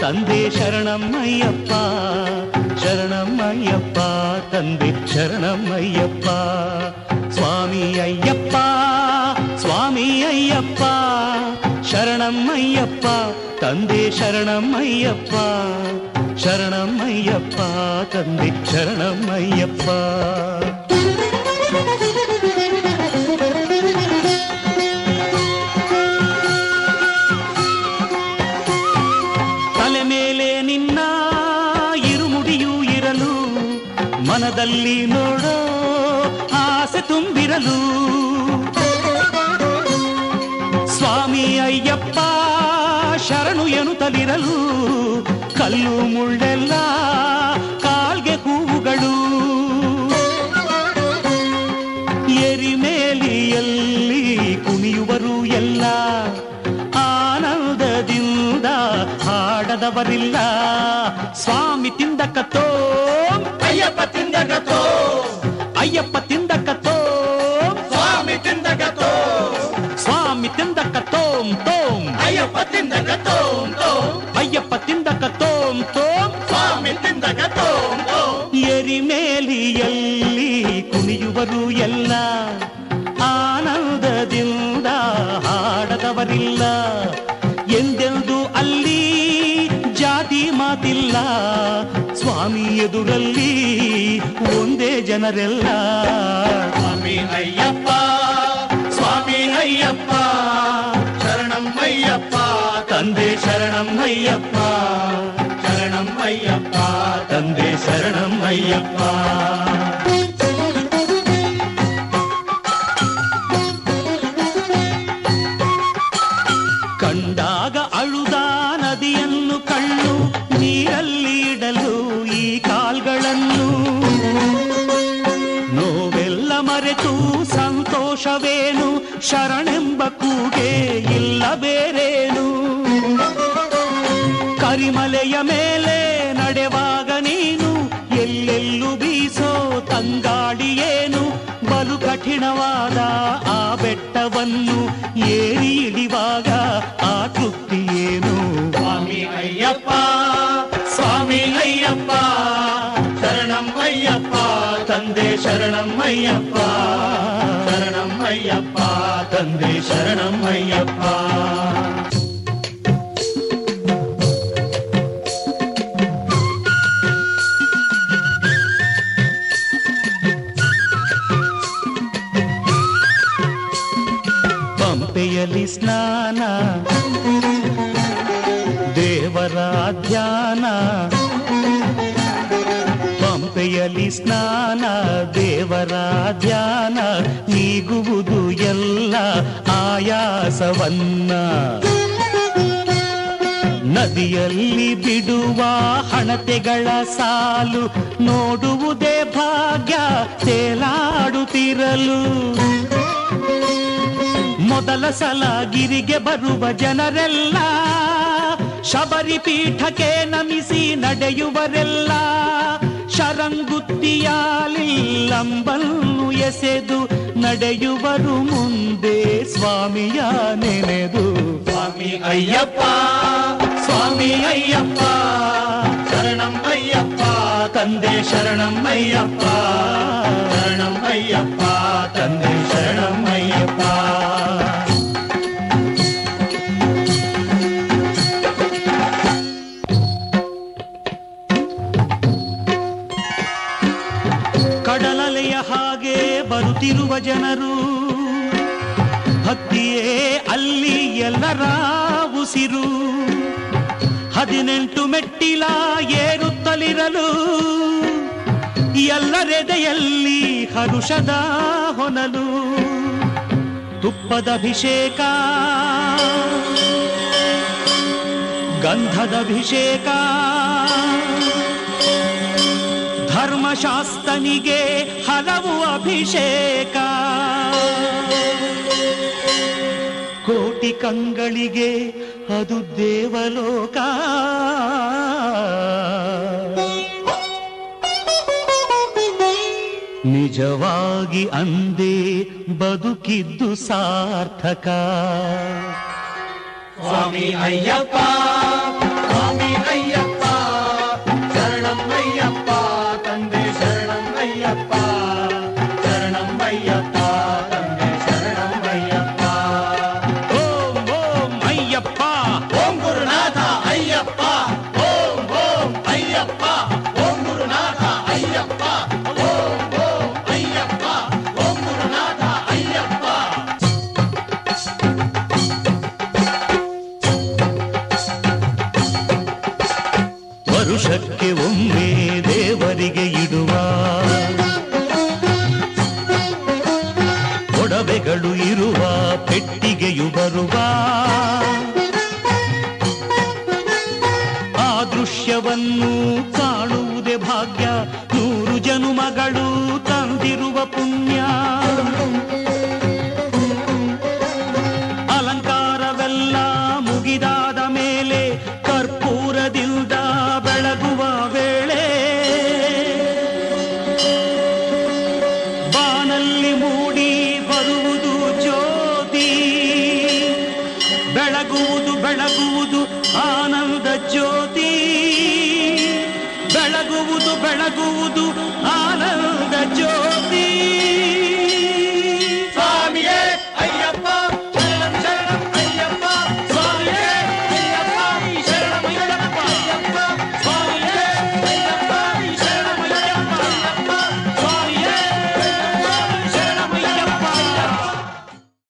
ತಂದೆ ಶರಣಮ್ಮಯ್ಯಪ್ಪ ಶರಣಮ್ಮಯ್ಯಪ್ಪ ತಂದೆ ಶರಣಮ್ಮಯ್ಯಪ್ಪ ಸ್ವಾಮಿ ಅಯ್ಯಪ್ಪ ಸ್ವಾಮಿ ಅಯ್ಯಪ್ಪ ಶರಣಮ್ಮಯ್ಯಪ್ಪ ತಂದೆ ಶರಣಮ್ಮಯ್ಯಪ್ಪ ಶರಣಮ್ಮಯ್ಯಪ್ಪ ತಂದೆ ಶರಣಮ್ಮಯ್ಯಪ್ಪ ತಲೆ ಮೇಲೆ ನಿನ್ನ ಇರುಮುಡಿಯೂ ಇರಲು ಮನದಲ್ಲಿ ನೋಡೋ ಆಸೆ ತುಂಬಿರಲು ಸ್ವಾಮಿ ಅಯ್ಯಪ್ಪ ಶರಣು ಎನ್ನುತ್ತಲಿರಲು ಕಲ್ಲು ಮುಳ್ಳೆಲ್ಲ ಕಾಲ್ಗೆ ಹೂವುಗಳು ಎರಿಮೇಲಿಯಲ್ಲಿ ಕುಣಿಯುವರು ಎಲ್ಲ ಆನಂದದಿಂದ ಹಾಡದವರಿಲ್ಲ ಸ್ವಾಮಿ ತಿಂದಕತ್ತೋ ಅಯ್ಯಪ್ಪ ತಿಂದಗತೋ ಅಯ್ಯಪ್ಪ ತಿಂದಕತ್ತೋ ಸ್ವಾಮಿ ತಿಂದಗತೋ ಸ್ವಾಮಿ ತಿಂದಕತ್ತೋಂ ತೋಂ ಅಯ್ಯಪ್ಪ ತಿಂದಗತೋ ಅಯ್ಯಪ್ಪ ತಿಂದಕತ್ತೋಂ ತೋಂ ಸ್ವಾಮಿ ತಿಂದಗತೋ ಎರಿಮೇಲಿಯಲ್ಲಿ ಕುಣಿಯುವರು ಎಲ್ಲ ಆನಂದದಿಂದ ಹಾಡದವರಿಲ್ಲ ಎಂದೆಂದು ಅಲ್ಲಿ ಜಾತಿ ಮಾತಿಲ್ಲ ಸ್ವಾಮಿ ಎದುರಲ್ಲಿ ಒಂದೇ ಜನರೆಲ್ಲ ಸ್ವಾಮಿ ಅಯ್ಯಪ್ಪ ಸ್ವಾಮಿ ಅಯ್ಯಪ್ಪ ಶರಣಮ್ಮಯ್ಯಪ್ಪ ತಂದೆ ಶರಣಮ್ಮಯ್ಯಪ್ಪ ಶರಣಮ್ಮಯ್ಯಪ್ಪ ತಂದೆ ಶರಣಮ್ಮಯ್ಯಪ್ಪ ಕಂಡಾಗ ಅಳುದ ನದಿಯನ್ನು ಕಣ್ಣು ನೀರಲ್ಲಿ ಇಡಲು ಈ ಕಾಲ್ಗಳನ್ನು ನೋವೆಲ್ಲ ಮರೆತು ಸಂತೋಷವೇನು ಶರಣೆಂಬ ಕೂಗೆ ಇಲ್ಲ ಬೇರೇನು ಕರಿಮಲೆಯ ಮೇಲೆ ನಡೆವಾಗ ನೀನು ಎಲ್ಲೆಲ್ಲೂ ಬೀಸೋ ತಂಗಾಡಿಯೇನು ಬಲು ಕಠಿಣವಾದ ಆ ಬೆಟ್ಟವನ್ನು ಏರಿ ಇಳಿವಾಗ ಆ ತೃಪ್ತಿಯೇನು ಸ್ವಾಮಿ ಅಯ್ಯಪ್ಪ ಸ್ವಾಮಿ ಅಯ್ಯಪ್ಪ ಶರಣಮ್ಮಯ್ಯಪ್ಪ ತಂದೆ ಶರಣಮ್ಮಯ್ಯಪ್ಪ ಶರಣಮ್ಮಯ್ಯಪ್ಪ ತಂದೆ ಶರಣಮ್ಮಯ್ಯಪ್ಪ ಪಂಪೆಯಲ್ಲಿ ಸ್ನಾನ ದೇವರ ಧ್ಯಾನ ಪಂಪೆಯಲ್ಲಿ ಸ್ನಾನ ದೇವರ ಧ್ಯಾನ ನೀಗುವುದು ಎಲ್ಲ ಆಯಾಸವನ್ನ ನದಿಯಲ್ಲಿ ಬಿಡುವ ಹಣತೆಗಳ ಸಾಲು ನೋಡುವುದೇ ಭಾಗ್ಯ ತೇಲಾಡುತ್ತಿರಲು ಮೊದಲ ಸಲ ಗಿರಿಗೆ ಬರುವ ಜನರೆಲ್ಲ ಶಬರಿ ಪೀಠಕ್ಕೆ ನಮಿಸಿ ನಡೆಯುವರೆಲ್ಲ ಶರಂಗುತ್ತಿಯಾಲಿಲ್ಲಂಬನ್ನು ಎಸೆದು ನಡೆಯುವರು ಮುಂದೆ ಸ್ವಾಮಿಯ ನೆನೆದು ಸ್ವಾಮಿ ಅಯ್ಯಪ್ಪ ಸ್ವಾಮಿ ಅಯ್ಯಪ್ಪ ಶರಣಮ್ಮಯ್ಯಪ್ಪ ತಂದೆ ಶರಣಮ್ಮಯ್ಯಪ್ಪ ಶರಣಮ್ಮಯ್ಯಪ್ಪ ತಂದೆ ಶರಣಮ್ಮಯ್ಯಪ್ಪ ಕಡಲಲೆಯ ಹಾಗೆ ಬರುತ್ತಿರುವ ಜನರು ಭಕ್ತಿಯೇ ಅಲ್ಲಿ ಎಲ್ಲರ ಉಸಿರು ಹದಿನೆಂಟು ಮೆಟ್ಟಿಲ ಏರುತ್ತಲಿರಲು ಎಲ್ಲರೆದೆಯಲ್ಲಿ ಹರುಷದ ಹೊನಲು ತುಪ್ಪದ ಅಭಿಷೇಕ ಗಂಧದ ಅಭಿಷೇಕ ಧರ್ಮಶಾಸ್ತನಿಗೆ ಹಲವು ಅಭಿಷೇಕ ಕೋಟಿ ಕಂಗಳಿಗೆ ಅದು ದೇವಲೋಕ ನಿಜವಾಗಿ ಅಂದೇ ಬದುಕಿದ್ದು ಸಾರ್ಥಕ ಸ್ವಾಮಿ ಅಯ್ಯಪ್ಪ ಸ್ವಾಮಿ ಅಯ್ಯಪ್ಪ ಅಯ್ಯಪ್ಪ ಓಂ ಗುರುನಾಥ ಅಯ್ಯಪ್ಪ ಓಂ ಓಂ ಅಯ್ಯಪ್ಪ ಓಂ ಗುರುನಾಥ ಅಯ್ಯಪ್ಪ ವರುಷಕ್ಕೆ ಒಮ್ಮೆ ದೇವರಿಗೆ ಇಡುವ ಒಡವೆಗಳು ಇರುವ ಪೆಟ್ಟಿಗೆಯು ಬರುವ ಆ ದೃಶ್ಯವನ್ನು ಕಾಣುವುದೇ ಭಾಗ್ಯ ನೂರು ಜನುಮಗಳು ತಂದಿರುವ ಪುಣ್ಯ ಅಲಂಕಾರವೆಲ್ಲ ಮುಗಿದಾದ ಮೇಲೆ ಕರ್ಪೂರದಿಂದ ಬೆಳಗುವ ವೇಳೆ ಬಾನಲ್ಲಿ ಮೂಡಿ ಬರುವುದು ಜ್ಯೋತಿ ಬೆಳಗುವುದು ಬೆಳಗುವುದು ಆನಂದ ಜ್ಯೋತಿ ಬೆಳಗುವುದು ಬೆಳಗುವುದು ಆನಂದ ಜ್ಯೋತಿ